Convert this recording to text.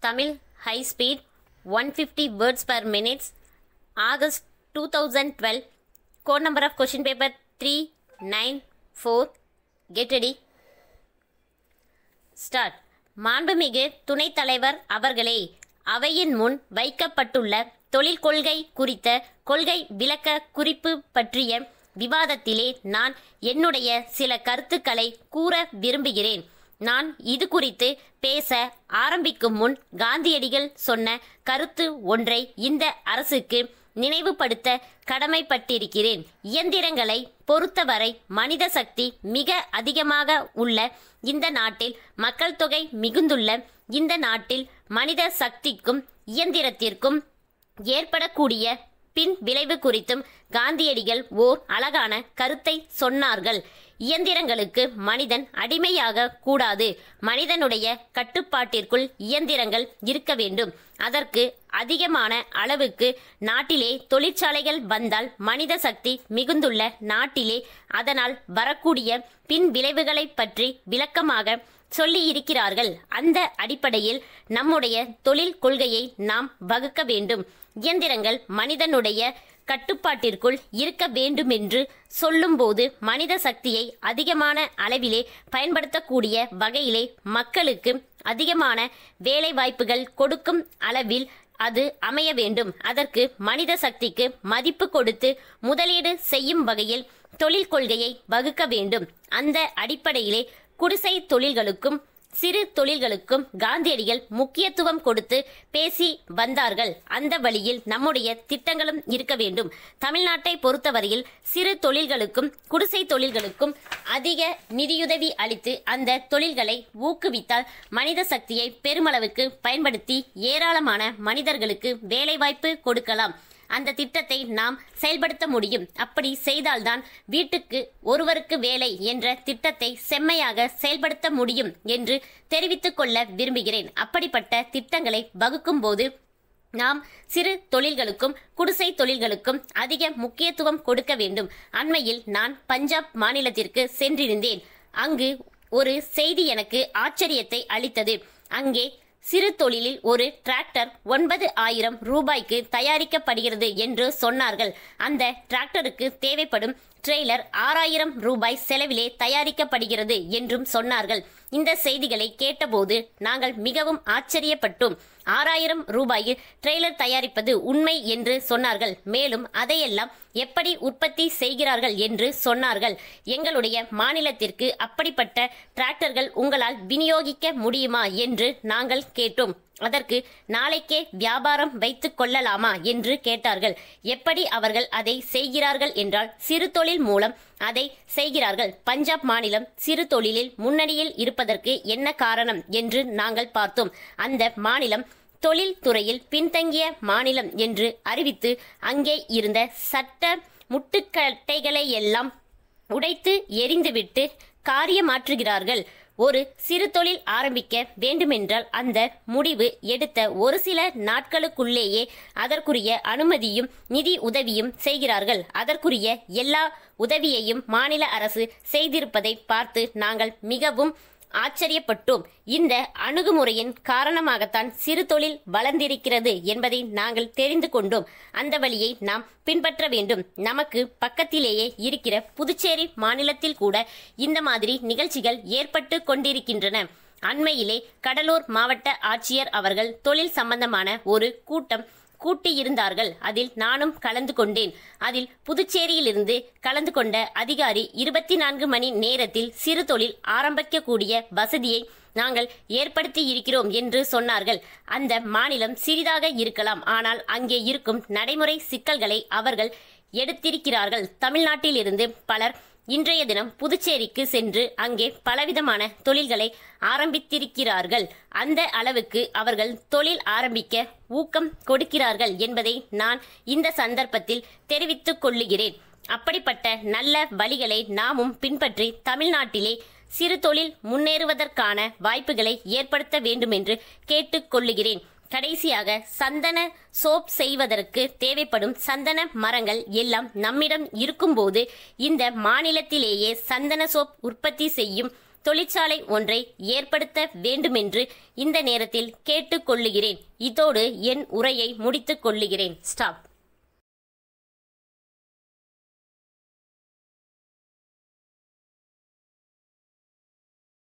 Tamil high speed one fifty words per minutes August two thousand twelve code number of question paper three nine four get ready start மாண்புமிகு துணைத் தலைவர் அவர்களே அவையின் முன் வைக்கப்பட்டுள்ள தொழில் கொள்கை குறித்த கொள்கை விளக்க குறிப்பு பற்றிய விவாதத்திலே நான் என்னுடைய சில கருத்துக்களை கூற விரும்புகிறேன் நான் இது குறித்து பேச ஆரம்பிக்கும் முன் காந்தியடிகள் சொன்ன கருத்து ஒன்றை இந்த அரசுக்கு நினைவுபடுத்த கடமைப்பட்டிருக்கிறேன் இயந்திரங்களை பொறுத்தவரை மனித சக்தி மிக அதிகமாக உள்ள இந்த நாட்டில் மக்கள் தொகை மிகுந்துள்ள இந்த நாட்டில் மனித சக்திக்கும் இயந்திரத்திற்கும் ஏற்படக்கூடிய பின் விளைவு குறித்தும் காந்தியடிகள் ஓர் அழகான கருத்தை சொன்னார்கள் இயந்திரங்களுக்கு மனிதன் அடிமையாக கூடாது மனிதனுடைய கட்டுப்பாட்டிற்குள் இயந்திரங்கள் இருக்க வேண்டும் அதற்கு அதிகமான அளவுக்கு நாட்டிலே தொழிற்சாலைகள் வந்தால் மனித சக்தி மிகுந்துள்ள நாட்டிலே அதனால் வரக்கூடிய பின் விளைவுகளை பற்றி விளக்கமாக சொல்லியிருக்கிறார்கள் அந்த அடிப்படையில் நம்முடைய தொழில் கொள்கையை நாம் வகுக்க வேண்டும் இயந்திரங்கள் மனிதனுடைய கட்டுப்பாட்டிற்குள் இருக்க வேண்டுமென்று சொல்லும்போது மனித சக்தியை அதிகமான அளவிலே பயன்படுத்தக்கூடிய வகையிலே மக்களுக்கு அதிகமான வேலை வாய்ப்புகள் கொடுக்கும் அளவில் அது அமைய வேண்டும் அதற்கு மனித சக்திக்கு மதிப்பு கொடுத்து முதலீடு செய்யும் வகையில் தொழில் கொள்கையை வகுக்க வேண்டும் அந்த அடிப்படையிலே குடிசை தொழில்களுக்கும் சிறு தொழில்களுக்கும் காந்தியடிகள் முக்கியத்துவம் கொடுத்து பேசி வந்தார்கள் அந்த வழியில் நம்முடைய திட்டங்களும் இருக்க வேண்டும் தமிழ்நாட்டை பொறுத்தவரையில் சிறு தொழில்களுக்கும் குடிசை தொழில்களுக்கும் அதிக நிதியுதவி அளித்து அந்த தொழில்களை ஊக்குவித்தால் மனித சக்தியை பெருமளவுக்கு பயன்படுத்தி ஏராளமான மனிதர்களுக்கு வேலைவாய்ப்பு கொடுக்கலாம் அந்த திட்டத்தை நாம் செயல்படுத்த முடியும் அப்படி செய்தால்தான் வீட்டுக்கு ஒருவருக்கு வேலை என்ற திட்டத்தை செம்மையாக செயல்படுத்த முடியும் என்று தெரிவித்துக் கொள்ள விரும்புகிறேன் அப்படிப்பட்ட திட்டங்களை வகுக்கும்போது நாம் சிறு தொழில்களுக்கும் குடிசை தொழில்களுக்கும் அதிக முக்கியத்துவம் கொடுக்க வேண்டும் அண்மையில் நான் பஞ்சாப் மாநிலத்திற்கு சென்றிருந்தேன் அங்கு ஒரு செய்தி எனக்கு ஆச்சரியத்தை அளித்தது அங்கே சிறு தொழிலில் ஒரு டிராக்டர் ஒன்பது ஆயிரம் ரூபாய்க்கு தயாரிக்கப்படுகிறது என்று சொன்னார்கள் அந்த டிராக்டருக்கு தேவைப்படும் ட்ரெய்லர் ஆறாயிரம் ரூபாய் செலவிலே தயாரிக்கப்படுகிறது என்றும் சொன்னார்கள் இந்த செய்திகளை கேட்டபோது நாங்கள் மிகவும் ஆச்சரியப்பட்டோம் ஆறாயிரம் ரூபாயில் ட்ரெய்லர் தயாரிப்பது உண்மை என்று சொன்னார்கள் மேலும் அதையெல்லாம் எப்படி உற்பத்தி செய்கிறார்கள் என்று சொன்னார்கள் எங்களுடைய மாநிலத்திற்கு அப்படிப்பட்ட டிராக்டர்கள் உங்களால் விநியோகிக்க முடியுமா என்று நாங்கள் கேட்டோம் அதற்கு நாளைக்கே வியாபாரம் வைத்துக் கொள்ளலாமா என்று கேட்டார்கள் எப்படி அவர்கள் அதை செய்கிறார்கள் என்றால் சிறு தொழில் மூலம் அதை செய்கிறார்கள் பஞ்சாப் மாநிலம் சிறு தொழிலில் முன்னணியில் இருப்பதற்கு என்ன காரணம் என்று நாங்கள் பார்த்தோம் அந்த மாநிலம் தொழில் துறையில் பின்தங்கிய மாநிலம் என்று அறிவித்து அங்கே இருந்த சட்ட முட்டுக்கட்டைகளை எல்லாம் உடைத்து எரிந்துவிட்டு காரியமாற்றுகிறார்கள் ஒரு சிறு தொழில் ஆரம்பிக்க வேண்டுமென்றால் அந்த முடிவு எடுத்த ஒரு சில நாட்களுக்குள்ளேயே அதற்குரிய அனுமதியும் நிதி உதவியும் செய்கிறார்கள் அதற்குரிய எல்லா உதவியையும் மாநில அரசு செய்திருப்பதை பார்த்து நாங்கள் மிகவும் ஆச்சரியப்பட்டோம் இந்த அணுகுமுறையின் காரணமாகத்தான் சிறு தொழில் வளர்ந்திருக்கிறது என்பதை நாங்கள் தெரிந்து கொண்டோம் அந்த வழியை நாம் பின்பற்ற வேண்டும் நமக்கு பக்கத்திலேயே இருக்கிற புதுச்சேரி மாநிலத்தில் கூட இந்த மாதிரி நிகழ்ச்சிகள் ஏற்பட்டு கொண்டிருக்கின்றன அண்மையிலே கடலூர் மாவட்ட ஆட்சியர் அவர்கள் தொழில் சம்பந்தமான ஒரு கூட்டம் கூட்டியிருந்தார்கள் அதில் நானும் கலந்து கொண்டேன் அதில் புதுச்சேரியிலிருந்து கலந்து கொண்ட அதிகாரி இருபத்தி நான்கு மணி நேரத்தில் சிறு தொழில் ஆரம்பிக்கக்கூடிய வசதியை நாங்கள் ஏற்படுத்தி இருக்கிறோம் என்று சொன்னார்கள் அந்த மாநிலம் சிறிதாக இருக்கலாம் ஆனால் அங்கே இருக்கும் நடைமுறை சிக்கல்களை அவர்கள் எடுத்திருக்கிறார்கள் தமிழ்நாட்டிலிருந்து பலர் இன்றைய தினம் புதுச்சேரிக்கு சென்று அங்கே பலவிதமான தொழில்களை ஆரம்பித்திருக்கிறார்கள் அந்த அளவுக்கு அவர்கள் தொழில் ஆரம்பிக்க ஊக்கம் கொடுக்கிறார்கள் என்பதை நான் இந்த சந்தர்ப்பத்தில் தெரிவித்துக் கொள்ளுகிறேன் அப்படிப்பட்ட நல்ல வழிகளை நாமும் பின்பற்றி தமிழ்நாட்டிலே சிறு தொழில் முன்னேறுவதற்கான வாய்ப்புகளை ஏற்படுத்த வேண்டுமென்று கேட்டுக்கொள்ளுகிறேன் கடைசியாக சந்தன சோப் செய்வதற்கு தேவைப்படும் சந்தன மரங்கள் எல்லாம் நம்மிடம் இருக்கும்போது இந்த மாநிலத்திலேயே சந்தன சோப் உற்பத்தி செய்யும் தொழிற்சாலை ஒன்றை ஏற்படுத்த வேண்டுமென்று இந்த நேரத்தில் கேட்டுக்கொள்ளுகிறேன் இதோடு என் உரையை முடித்துக் கொள்ளுகிறேன் ஸ்டாப்